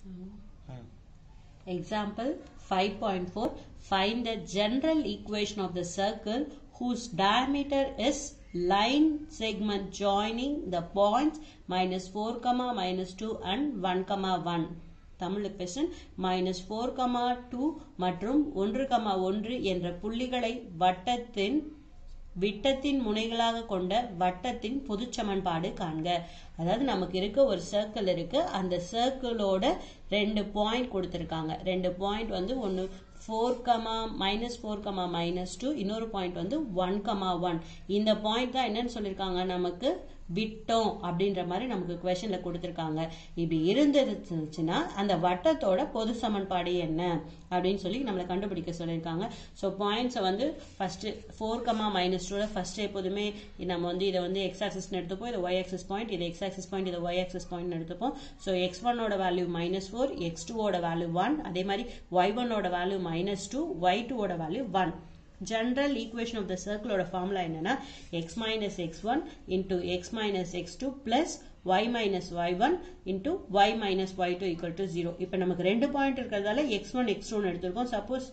Example 5.4 Find the general equation of the circle whose diameter is line segment joining the points minus 4 comma minus 2 and 1 comma 1 Tamil question minus four comma two மற்றும் ஒன்று comma ஒன்று என்ற புள்ளிகளை வட்டத்தின் விட்டத்தின் முனைகளாக கொண்ட வட்டத்தின் பொது சமன்பாடு காண்க அதாவது நமக்கு இருக்க ஒரு சர்க்கிள் இருக்கு அந்த சர்க்கிளோட ரெண்டு பாயிண்ட் கொடுத்துருக்காங்க ரெண்டு பாயிண்ட் வந்து ஒன்று four comma minus four comma minus two இன்னொரு பாயிண்ட் வந்து ஒன் கமா ஒன் இந்த பாயிண்ட் தான் என்னன்னு சொல்லியிருக்காங்க நமக்கு விட்டோம் அப்படின்ற மாதிரி நமக்கு கொஸ்டின்ல கொடுத்துருக்காங்க இப்படி இருந்துச்சுன்னா அந்த வட்டத்தோட பொது சமன்பாடு என்ன அப்படின்னு சொல்லி நம்மளை கண்டுபிடிக்க சொல்லியிருக்காங்க ஸோ பாயிண்ட்ஸை வந்து ஃபர்ஸ்ட் ஃபோர் கமா மைனஸ் டூல ஃபர்ஸ்ட் எப்போதுமே நம்ம வந்து இதை வந்து எக்ஸ் ஆக்சிஸ் எடுத்துப்போம் இதை ஒய் ஆக்சிஸ் பாயிண்ட் இதை எக்ஸ் ஆக்சிஸ் பாயிண்ட் இதை ஒய் ஆக்சிஸ் பாயிண்ட் எடுத்துப்போம் ஸோ எக்ஸ் ஒன்னோட வேல்யூ மைனஸ் ஃபோர் எக்ஸ் டூவோட வேல்யூ ஒன் அதே மாதிரி ஒய் ஒன்னோட வேல்யூ மைனஸ் டூ ஒய் டூவோட value one general equation of the circle ஓட formula என்னன்னா x minus x1 into x minus x2 plus y minus y1 into y minus y2 equal to 0 இப்போ நமக்கு ரெண்டு point இருக்கிறதால x1 x2 எடுத்திருக்கோம் suppose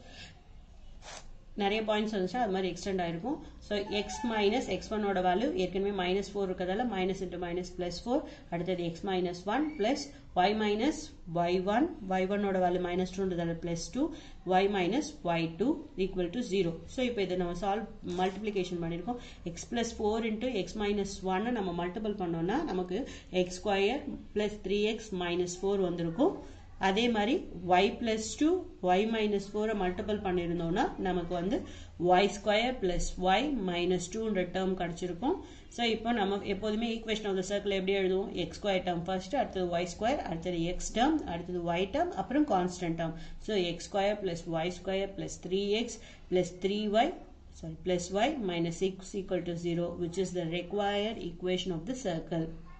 நிறைய points வந்துச்சு அது மாதிரி எக்ஸ்டெண்ட் ஆயிருக்கும் ஸோ எக்ஸ் மைனஸ் எக்ஸ் ஒன்னோட வேல்யூ ஏற்கனவே மைனஸ் ஃபோர் இருக்கிறதால minus into minus plus four அடுத்தது x minus one plus y minus y one y ஒன்னோட வேல்யூ மைனஸ் டூன்றதால plus two y minus y two equal to zero so இப்போ இதை நம்ம solve multiplication பண்ணியிருக்கோம் x plus four into x minus ஒன்னு நம்ம multiple பண்ணோம்னா நமக்கு x square plus three x minus four வந்திருக்கும் அதே மாதிரி y plus two y minus ஃபோரை மல்டிபிள் பண்ணியிருந்தோம்னா நமக்கு வந்து y square plus y minus டூன்ற டேர்ம் கிடைச்சிருக்கும் ஸோ இப்போ நம்ம எப்போதுமே ஈக்குவேஷன் ஆஃப் த சர்க்கிள் எப்படி எழுதுவோம் எக்ஸ் ஸ்கொயர் டேர்ம் ஃபர்ஸ்ட் அடுத்தது ஒய் ஸ்கொயர் அடுத்தது எக்ஸ் டேர்ம் அடுத்தது ஒய் டேர்ம் அப்புறம் constant term so x square plus y square plus three x plus three y sorry plus y minus 6 equal to 0 which is the required equation of the circle